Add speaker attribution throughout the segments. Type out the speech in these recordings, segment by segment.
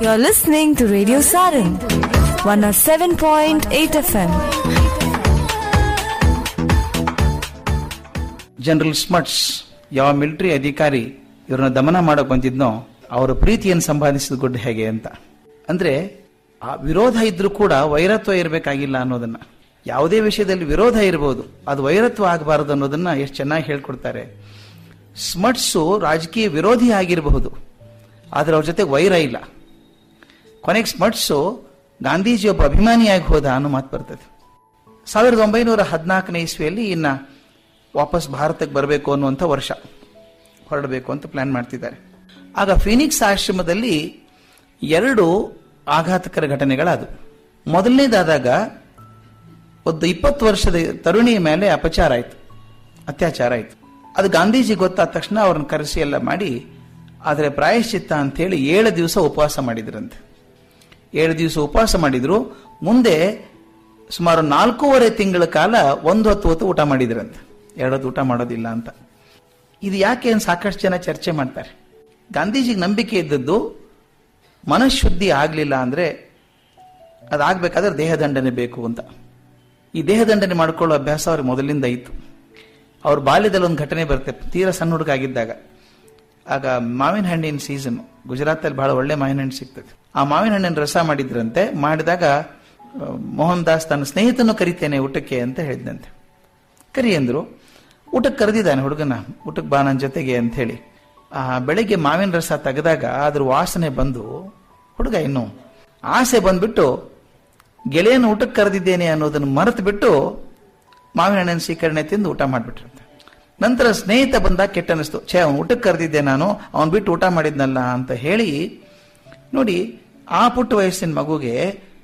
Speaker 1: You're listening to Radio Saran, 107.8 FM.
Speaker 2: General Smuts ಯಾವ military ಅಧಿಕಾರಿ ಇವ್ರನ್ನ ದಮನ ಮಾಡಕ್ ಬಂದಿದ್ನೋ ಅವರ ಪ್ರೀತಿಯನ್ನು ಸಂಪಾದಿಸಿದ ಗುಡ್ಡ ಹೇಗೆ ಅಂತ ಅಂದ್ರೆ ಆ ವಿರೋಧ ಇದ್ರೂ ಕೂಡ ವೈರತ್ವ ಇರಬೇಕಾಗಿಲ್ಲ ಅನ್ನೋದನ್ನ ಯಾವುದೇ ವಿಷಯದಲ್ಲಿ ವಿರೋಧ ಇರಬಹುದು ಅದು ವೈರತ್ವ ಆಗಬಾರದು ಅನ್ನೋದನ್ನ ಎಷ್ಟು ಚೆನ್ನಾಗಿ ಹೇಳ್ಕೊಡ್ತಾರೆ ಸ್ಮಟ್ಸು ರಾಜಕೀಯ ವಿರೋಧಿ ಆಗಿರಬಹುದು ಆದ್ರೆ ಅವ್ರ ಜೊತೆ ವೈರ ಇಲ್ಲ ಕೊನೆಗೆ ಸ್ಮಟ್ಸು ಗಾಂಧೀಜಿ ಒಬ್ಬ ಅಭಿಮಾನಿಯಾಗಿ ಹೋದ ಅನ್ನೋ ಮಾತು ಬರ್ತದೆ ಸಾವಿರದ ಒಂಬೈನೂರ ಹದಿನಾಲ್ಕನೇ ಇಸ್ವಿಯಲ್ಲಿ ಇನ್ನ ವಾಪಸ್ ಭಾರತಕ್ಕೆ ಬರಬೇಕು ಅನ್ನುವಂಥ ವರ್ಷ ಹೊರಡಬೇಕು ಅಂತ ಪ್ಲಾನ್ ಮಾಡ್ತಿದ್ದಾರೆ ಆಗ ಫಿನಿಕ್ಸ್ ಆಶ್ರಮದಲ್ಲಿ ಎರಡು ಆಘಾತಕರ ಘಟನೆಗಳಾದವು ಮೊದಲನೇದಾದಾಗ ಒಂದು ಇಪ್ಪತ್ತು ವರ್ಷದ ತರುಣಿಯ ಮೇಲೆ ಅಪಚಾರ ಆಯಿತು ಅತ್ಯಾಚಾರ ಆಯಿತು ಅದು ಗಾಂಧೀಜಿ ಗೊತ್ತಾದ ತಕ್ಷಣ ಅವ್ರನ್ನ ಕರೆಸಿ ಎಲ್ಲ ಮಾಡಿ ಆದರೆ ಪ್ರಾಯಶ್ಚಿತ್ತ ಅಂತೇಳಿ ಏಳು ದಿವಸ ಉಪವಾಸ ಮಾಡಿದ್ರಂತೆ ಏಳು ದಿವಸ ಉಪವಾಸ ಮಾಡಿದ್ರು ಮುಂದೆ ಸುಮಾರು ನಾಲ್ಕೂವರೆ ತಿಂಗಳ ಕಾಲ ಒಂದು ಹೊತ್ತು ಹೊತ್ತು ಊಟ ಮಾಡಿದ್ರಂತೆ ಎರಡು ಹೊತ್ತು ಊಟ ಮಾಡೋದಿಲ್ಲ ಅಂತ ಇದು ಯಾಕೆ ಅಂತ ಸಾಕಷ್ಟು ಜನ ಚರ್ಚೆ ಮಾಡ್ತಾರೆ ಗಾಂಧೀಜಿಗೆ ನಂಬಿಕೆ ಇದ್ದದ್ದು ಮನಃಶುದ್ಧಿ ಆಗಲಿಲ್ಲ ಅಂದ್ರೆ ಅದಾಗಬೇಕಾದ್ರೆ ದೇಹದಂಡನೆ ಬೇಕು ಅಂತ ಈ ದೇಹದಂಡನೆ ಮಾಡ್ಕೊಳ್ಳೋ ಅಭ್ಯಾಸ ಅವ್ರಿಗೆ ಮೊದಲಿಂದ ಇತ್ತು ಅವ್ರ ಬಾಲ್ಯದಲ್ಲಿ ಒಂದು ಘಟನೆ ಬರುತ್ತೆ ತೀರಾ ಸಣ್ಣ ಹುಡುಗ ಆಗಿದ್ದಾಗ ಆಗ ಮಾವಿನ ಹಣ್ಣಿನ ಸೀಸನ್ ಗುಜರಾತಲ್ಲಿ ಬಹಳ ಒಳ್ಳೆ ಮಾವಿನ ಹಣ್ಣು ಸಿಗ್ತದೆ ಆ ಮಾವಿನ ಹಣ್ಣಿನ ರಸ ಮಾಡಿದ್ರಂತೆ ಮಾಡಿದಾಗ ಆ, ಮೋಹನ್ ದಾಸ್ ತನ್ನ ಸ್ನೇಹಿತನು ಕರಿತೇನೆ ಊಟಕ್ಕೆ ಅಂತ ಹೇಳಿದಂತೆ ಕರಿ ಅಂದ್ರು ಊಟಕ್ಕೆ ಕರೆದಿದ್ದಾನೆ ಹುಡುಗನ ಊಟಕ್ಕೆ ಬಾ ನನ್ನ ಜೊತೆಗೆ ಅಂತ ಹೇಳಿ ಆ ಬೆಳಿಗ್ಗೆ ಮಾವಿನ ರಸ ತೆಗೆದಾಗ ಅದ್ರ ವಾಸನೆ ಬಂದು ಹುಡುಗ ಇನ್ನು ಆಸೆ ಬಂದ್ಬಿಟ್ಟು ಗೆಳೆಯನ ಊಟಕ್ಕೆ ಕರೆದಿದ್ದೇನೆ ಅನ್ನೋದನ್ನು ಮರೆತು ಬಿಟ್ಟು ಮಾವಿನ ಹಣ್ಣಿನ ಸ್ವೀಕರಣೆ ತಿಂದು ಊಟ ಮಾಡಿಬಿಟ್ರಂತೆ ನಂತರ ಸ್ನೇಹಿತ ಬಂದಾಗ ಕೆಟ್ಟ ಅನಿಸ್ತು ಛೇ ಅವ್ನು ಊಟಕ್ಕೆ ಕರೆದಿದ್ದೆ ನಾನು ಅವನ್ ಬಿಟ್ಟು ಊಟ ಮಾಡಿದ್ನಲ್ಲ ಅಂತ ಹೇಳಿ ನೋಡಿ ಆ ಪುಟ್ಟ ವಯಸ್ಸಿನ ಮಗುಗೆ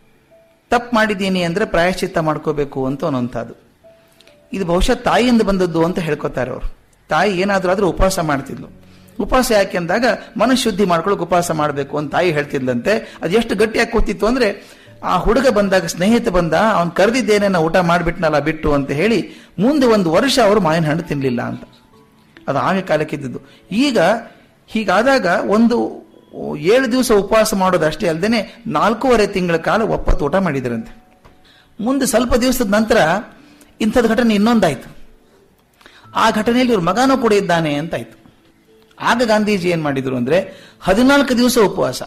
Speaker 2: ತಪ್ಪು ಮಾಡಿದ್ದೀನಿ ಅಂದ್ರೆ ಪ್ರಾಯಶ್ಚಿತ್ತ ಮಾಡ್ಕೋಬೇಕು ಅಂತ ಅನ್ನೋಂಥದ್ದು ಇದು ಬಹುಶಃ ತಾಯಿಯಿಂದ ಬಂದದ್ದು ಅಂತ ಹೇಳ್ಕೊತಾರೆ ಅವರು ತಾಯಿ ಏನಾದ್ರೂ ಆದ್ರೂ ಉಪವಾಸ ಮಾಡ್ತಿದ್ಲು ಉಪವಾಸ ಯಾಕೆ ಅಂದಾಗ ಮನಃಶುದ್ಧಿ ಮಾಡ್ಕೊಳಕ್ ಉಪವಾಸ ಮಾಡಬೇಕು ಅಂತ ತಾಯಿ ಹೇಳ್ತಿದ್ಲಂತೆ ಅದು ಎಷ್ಟು ಗಟ್ಟಿಯಾಗಿ ಕೂತಿತ್ತು ಅಂದ್ರೆ ಆ ಹುಡುಗ ಬಂದಾಗ ಸ್ನೇಹಿತ ಬಂದ ಅವ್ನು ಕರೆದಿದ್ದೇನೆ ನಾ ಊಟ ಮಾಡ್ಬಿಟ್ನಲ್ಲ ಬಿಟ್ಟು ಅಂತ ಹೇಳಿ ಮುಂದೆ ಒಂದು ವರ್ಷ ಅವರು ಮಾವಿನ ಹಣ್ಣು ತಿನ್ಲಿಲ್ಲ ಅಂತ ಅದು ಆಗ ಕಾಲಕ್ಕೆ ಇದ್ದದ್ದು ಈಗ ಹೀಗಾದಾಗ ಒಂದು ಏಳು ದಿವಸ ಉಪವಾಸ ಮಾಡೋದು ಅಷ್ಟೇ ಅಲ್ಲದೆ ನಾಲ್ಕೂವರೆ ತಿಂಗಳ ಕಾಲ ಒಪ್ಪತ್ತು ಊಟ ಮಾಡಿದ್ರಂತೆ ಮುಂದೆ ಸ್ವಲ್ಪ ದಿವಸದ ನಂತರ ಇಂಥದ್ದು ಘಟನೆ ಇನ್ನೊಂದಾಯ್ತು ಆ ಘಟನೆಯಲ್ಲಿ ಇವ್ರ ಮಗನೂ ಕೂಡ ಇದ್ದಾನೆ ಅಂತಾಯ್ತು ಆಗ ಗಾಂಧೀಜಿ ಏನ್ ಮಾಡಿದ್ರು ಅಂದ್ರೆ ಹದಿನಾಲ್ಕು ದಿವಸ ಉಪವಾಸ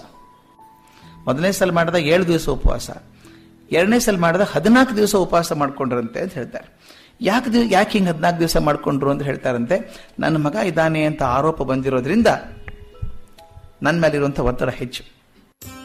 Speaker 2: ಮೊದಲನೇ ಸಲ ಮಾಡಿದ ಏಳು ದಿವಸ ಉಪವಾಸ ಎರಡನೇ ಸಲ ಮಾಡಿದ ಹದಿನಾಲ್ಕು ದಿವಸ ಉಪವಾಸ ಮಾಡ್ಕೊಂಡ್ರಂತೆ ಅಂತ ಹೇಳ್ತಾರೆ ಯಾಕೆ ದಿವ್- ಯಾಕೆ ಹಿಂಗೆ ಹದಿನಾಲ್ಕು ದಿವಸ ಮಾಡ್ಕೊಂಡ್ರು ಅಂತ ಹೇಳ್ತಾರಂತೆ ನನ್ನ ಮಗ ಇದ್ದಾನೆ ಅಂತ ಆರೋಪ ಬಂದಿರೋದ್ರಿಂದ ನನ್ನ ಮೇಲಿರುವಂಥ ಒತ್ತಡ ಹೆಚ್ಚು